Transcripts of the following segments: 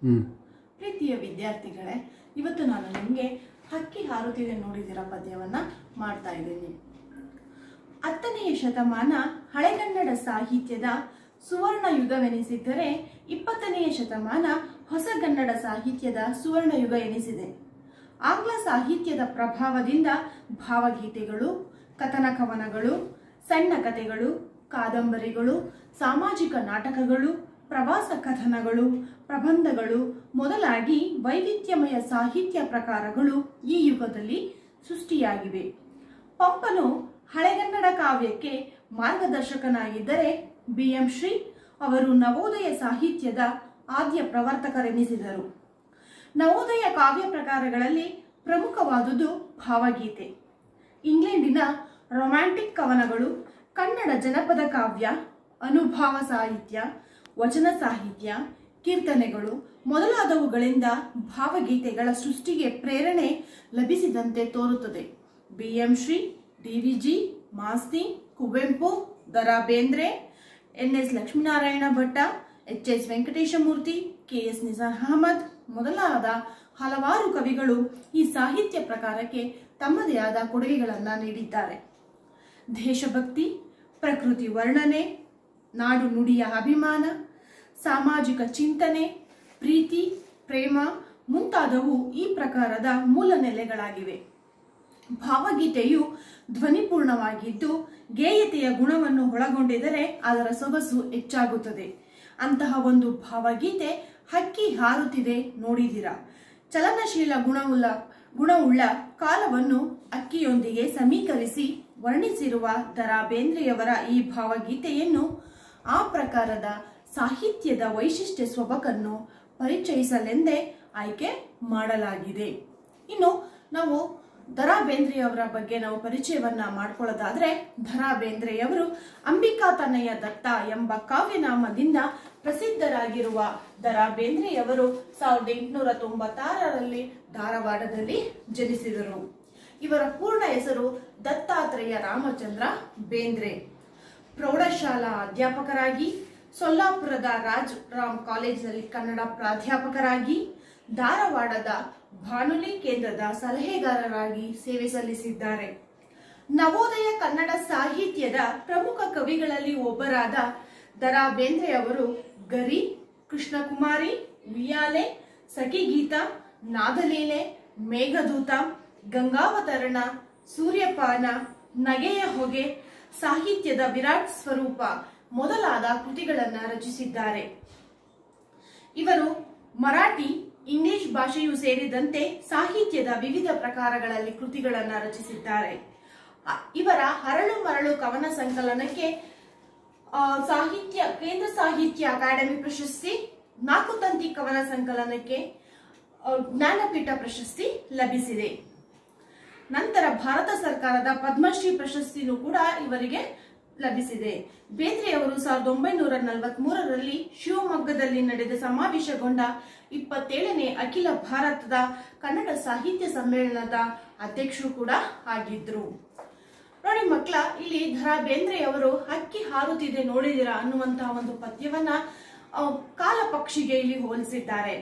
ಹ್ಞೂ ಪ್ರೀತಿಯ ವಿದ್ಯಾರ್ಥಿಗಳೇ ಇವತ್ತು ನಾನು ನಿಮಗೆ ಹಕ್ಕಿ ಹಾರುತ್ತಿದೆ ನೋಡಿದಿರ ಪದ್ಯವನ್ನ ಮಾಡ್ತಾ ಇದ್ದೀನಿ ಹತ್ತನೆಯ ಶತಮಾನ ಹಳೆಗನ್ನಡ ಸಾಹಿತ್ಯದ ಸುವರ್ಣ ಯುಗವೆನಿಸಿದ್ದರೆ ಇಪ್ಪತ್ತನೆಯ ಶತಮಾನ ಹೊಸಗನ್ನಡ ಸಾಹಿತ್ಯದ ಸುವರ್ಣ ಯುಗ ಎನಿಸಿದೆ ಆಂಗ್ಲ ಸಾಹಿತ್ಯದ ಪ್ರಭಾವದಿಂದ ಭಾವಗೀತೆಗಳು ಕಥನ ಕವನಗಳು ಸಣ್ಣ ಕಥೆಗಳು ಕಾದಂಬರಿಗಳು ಸಾಮಾಜಿಕ ನಾಟಕಗಳು ಪ್ರವಾಸ ಕಥನಗಳು ಪ್ರಬಂಧಗಳು ಮೊದಲಾಗಿ ವೈವಿಧ್ಯಮಯ ಸಾಹಿತ್ಯ ಪ್ರಕಾರಗಳು ಈ ಯುಗದಲ್ಲಿ ಸೃಷ್ಟಿಯಾಗಿವೆ ಪಂಪನು ಹಳೆಗನ್ನಡ ಕಾವ್ಯಕ್ಕೆ ಮಾರ್ಗದರ್ಶಕನಾಗಿದ್ದರೆ ಬಿ ಎಂ ಶ್ರೀ ಅವರು ನವೋದಯ ಸಾಹಿತ್ಯದ ಆದ್ಯ ಪ್ರವರ್ತಕರೆನಿಸಿದರು ನವೋದಯ ಕಾವ್ಯ ಪ್ರಕಾರಗಳಲ್ಲಿ ಪ್ರಮುಖವಾದುದು ಭಾವಗೀತೆ ಇಂಗ್ಲೆಂಡಿನ ರೊಮ್ಯಾಂಟಿಕ್ ಕವನಗಳು ಕನ್ನಡ ಜನಪದ ಕಾವ್ಯ ಅನುಭಾವ ಸಾಹಿತ್ಯ ವಚನ ಸಾಹಿತ್ಯ ಕೀರ್ತನೆಗಳು ಮೊದಲಾದವುಗಳಿಂದ ಭಾವಗೀತೆಗಳ ಸೃಷ್ಟಿಗೆ ಪ್ರೇರಣೆ ಲಭಿಸಿದಂತೆ ತೋರುತ್ತದೆ B M Shri D V G Masti Kuvempu ದರಾ Bendre N S Lakshminarayana Bhatta H S Venkateshamurthy K S Nizar Ahmed ಮೊದಲಾದ ಹಲವಾರು ಕವಿಗಳು ಈ ಸಾಹಿತ್ಯ ಪ್ರಕಾರಕ್ಕೆ ತಮ್ಮದೇ ಆದ ಕೊಡುಗೆಗಳನ್ನು ನೀಡಿದ್ದಾರೆ ದೇಶಭಕ್ತಿ ಪ್ರಕೃತಿ ವರ್ಣನೆ ನಾಡು ನುಡಿಯ ಅಭಿಮಾನ ಸಾಮಾಜಿಕ ಚಿಂತನೆ ಪ್ರೀತಿ ಪ್ರೇಮ ಮುಂತಾದವು ಈ ಪ್ರಕಾರದ ಮೂಲ ನೆಲೆಗಳಾಗಿವೆ ಭಾವಗೀತೆಯು ಧ್ವನಿಪೂರ್ಣವಾಗಿದ್ದು ಗೇಯತೆಯ ಗುಣವನ್ನು ಒಳಗೊಂಡಿದ್ದರೆ ಅದರ ಸೊಗಸು ಹೆಚ್ಚಾಗುತ್ತದೆ ಅಂತಹ ಒಂದು ಭಾವಗೀತೆ ಹಕ್ಕಿ ಹಾರುತ್ತಿದೆ ನೋಡಿದಿರ ಚಲನಶೀಲ ಗುಣವುಳ್ಳ ಗುಣವುಳ್ಳ ಕಾಲವನ್ನು ಅಕ್ಕಿಯೊಂದಿಗೆ ಸಮೀಕರಿಸಿ ವರ್ಣಿಸಿರುವ ದರಾ ಬೇಂದ್ರೆಯವರ ಈ ಭಾವಗೀತೆಯನ್ನು ಆ ಪ್ರಕಾರದ ಸಾಹಿತ್ಯದ ವೈಶಿಷ್ಟ್ಯ ಸೊಬಗನ್ನು ಪರಿಚಯಿಸಲೆಂದೇ ಆಯ್ಕೆ ಮಾಡಲಾಗಿದೆ ಇನ್ನು ನಾವು ದರಾ ಬೇಂದ್ರೆಯವರ ಬಗ್ಗೆ ನಾವು ಪರಿಚಯವನ್ನ ಮಾಡ್ಕೊಳ್ಳೋದಾದ್ರೆ ದರಾ ಬೇಂದ್ರೆಯವರು ಅಂಬಿಕಾ ತನಯ ದತ್ತ ಎಂಬ ಕಾವ್ಯನಾಮದಿಂದ ಪ್ರಸಿದ್ಧರಾಗಿರುವ ದರಾ ಬೇಂದ್ರೆಯವರು ಸಾವಿರದ ಎಂಟುನೂರ ತೊಂಬತ್ತಾರರಲ್ಲಿ ಧಾರವಾಡದಲ್ಲಿ ಜನಿಸಿದರು ಇವರ ಪೂರ್ಣ ಹೆಸರು ದತ್ತಾತ್ರೇಯ ರಾಮಚಂದ್ರ ಬೇಂದ್ರೆ ಪ್ರೌಢಶಾಲಾ ಅಧ್ಯಾಪಕರಾಗಿ ಸೊಲ್ಲಾಪುರದ ರಾಜ್ ರಾಮ್ ಕಾಲೇಜಿನಲ್ಲಿ ಕನ್ನಡ ಪ್ರಾಧ್ಯಾಪಕರಾಗಿ ಧಾರವಾಡದ ಬಾನುಲಿ ಕೇಂದ್ರದ ಸಲಹೆಗಾರರಾಗಿ ಸೇವೆ ಸಲ್ಲಿಸಿದ್ದಾರೆ ನವೋದಯ ಕನ್ನಡ ಸಾಹಿತ್ಯದ ಪ್ರಮುಖ ಕವಿಗಳಲ್ಲಿ ಒಬ್ಬರಾದ ದರಾ ಬೇಂದ್ರೆ ಅವರು ಗರಿ ಕೃಷ್ಣಕುಮಾರಿ ಉಯ್ಯಾಲೆ ಸಖಿಗೀತ ನಾದಲೀಲೆ ಮೇಘದೂತ ಗಂಗಾವತರಣ ಸೂರ್ಯಪಾನ ನಗೆಯ ಹೊಗೆ ಸಾಹಿತ್ಯದ ವಿರಾಟ್ ಸ್ವರೂಪ ಮೊದಲಾದ ಕೃತಿಗಳನ್ನ ರಚಿಸಿದ್ದಾರೆ ಇವರು ಮರಾಠಿ ಇಂಗ್ಲಿಷ್ ಭಾಷೆಯೂ ಸೇರಿದಂತೆ ಸಾಹಿತ್ಯದ ವಿವಿಧ ಪ್ರಕಾರಗಳಲ್ಲಿ ಕೃತಿಗಳನ್ನ ರಚಿಸಿದ್ದಾರೆ ಅ- ಇವರ ಹರಳು ಮರಳು ಕವನ ಸಂಕಲನಕ್ಕೆ ಆ, ಸಾಹಿತ್ಯ ಕೇಂದ್ರ ಸಾಹಿತ್ಯ ಅಕಾಡೆಮಿ ಪ್ರಶಸ್ತಿ ನಾಲ್ಕು ತಂತಿ ಕವನ ಸಂಕಲನಕ್ಕೆ ಆ, ಜ್ಞಾನಪೀಠ ಪ್ರಶಸ್ತಿ ಲಭಿಸಿದೆ ನಂತರ ಭಾರತ ಸರ್ಕಾರದ ಪದ್ಮಶ್ರೀ ಪ್ರಶಸ್ತಿನೂ ಕೂಡ ಇವರಿಗೆ ಲಭಿಸಿದೆ ಬೇಂದ್ರೆಯವರು ಸಾವಿರದ ಒಂಬೈನೂರ ನಲವತ್ತ್ ಮೂರರಲ್ಲಿ ಶಿವಮೊಗ್ಗದಲ್ಲಿ ನಡೆದ ಸಮಾವೇಶಗೊಂಡ ಇಪ್ಪತ್ತೇಳನೇ ಅಖಿಲ ಭಾರತದ ಕನ್ನಡ ಸಾಹಿತ್ಯ ಸಮ್ಮೇಳನದ ಅಧ್ಯಕ್ಷರು ಕೂಡ ಆಗಿದ್ರು ನೋಡಿ ಮಕ್ಕಳ ಇಲ್ಲಿ ಧರಾ ಬೇಂದ್ರೆಯವರು ಹಕ್ಕಿ ಹಾರುತ್ತಿದೆ ನೋಡಿದಿರಾ ಅನ್ನುವಂತಹ ಒಂದು ಪದ್ಯವನ್ನ ಆ, ಕಾಲ ಪಕ್ಷಿಗೆ ಇಲ್ಲಿ ಹೋಲಿಸಿದ್ದಾರೆ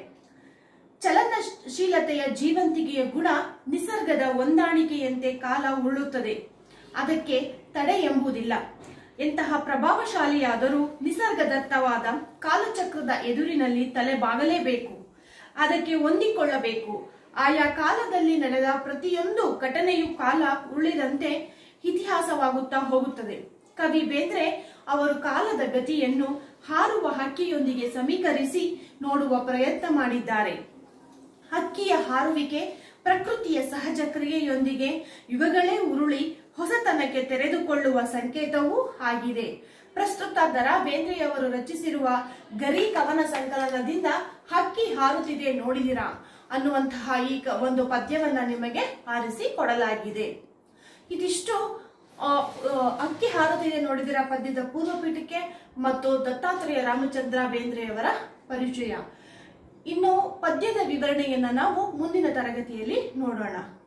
ಚಲನಶೀಲತೆಯ ಜೀವಂತಿಕೆಯ ಗುಣ ನಿಸರ್ಗದ ಹೊಂದಾಣಿಕೆಯಂತೆ ಕಾಲ ಉರುಳುತ್ತದೆ ಅದಕ್ಕೆ ತಡೆ ಎಂಬುದಿಲ್ಲ ಎಂತಹ ಪ್ರಭಾವಶಾಲಿಯಾದರೂ ನಿಸರ್ಗದತ್ತವಾದ ಕಾಲಚಕ್ರದ ಎದುರಿನಲ್ಲಿ ತಲೆಬಾಗಲೇಬೇಕು ಅದಕ್ಕೆ ಹೊಂದಿಕೊಳ್ಳಬೇಕು ಆಯಾ ಕಾಲದಲ್ಲಿ ನಡೆದ ಪ್ರತಿಯೊಂದು ಘಟನೆಯು ಕಾಲ ಉರುಳಿದಂತೆ ಇತಿಹಾಸವಾಗುತ್ತಾ ಹೋಗುತ್ತದೆ ಕವಿ ಬೇಂದ್ರೆ ಅವರು ಕಾಲದ ಗತಿಯನ್ನು ಹಾರುವ ಹಕ್ಕಿಯೊಂದಿಗೆ ಸಮೀಕರಿಸಿ ನೋಡುವ ಪ್ರಯತ್ನ ಮಾಡಿದ್ದಾರೆ ಹಕ್ಕಿಯ ಹಾರುವಿಕೆ ಪ್ರಕೃತಿಯ ಸಹಜ ಕ್ರಿಯೆಯೊಂದಿಗೆ ಯುಗಗಳೇ ಉರುಳಿ ಹೊಸತನಕ್ಕೆ ತೆರೆದುಕೊಳ್ಳುವ ಸಂಕೇತವೂ ಆಗಿದೆ ಪ್ರಸ್ತುತ ದರಾ ಬೇಂದ್ರೆಯವರು ರಚಿಸಿರುವ ಗರಿ ಕವನ ಸಂಕಲನದಿಂದ ಹಕ್ಕಿ ಹಾರುತ್ತಿದೆ ನೋಡಿದಿರಾ ಅನ್ನುವಂತಹ ಈ ಕ- ಒಂದು ಪದ್ಯವನ್ನ ನಿಮಗೆ ಆರಿಸಿ ಕೊಡಲಾಗಿದೆ ಇದಿಷ್ಟು ಆ, ಆ, ಅಕ್ಕಿ ಹಾರುತ್ತಿದೆ ನೋಡಿದಿರ ಪದ್ಯದ ಪೂರ್ವಪೀಠಕ್ಕೆ ಮತ್ತು ದತ್ತಾತ್ರೇಯ ರಾಮಚಂದ್ರ ಬೇಂದ್ರೆಯವರ ಪರಿಚಯ ಇನ್ನು ಪದ್ಯದ ವಿವರಣೆಯನ್ನ ನಾವು ಮುಂದಿನ ತರಗತಿಯಲ್ಲಿ ನೋಡೋಣ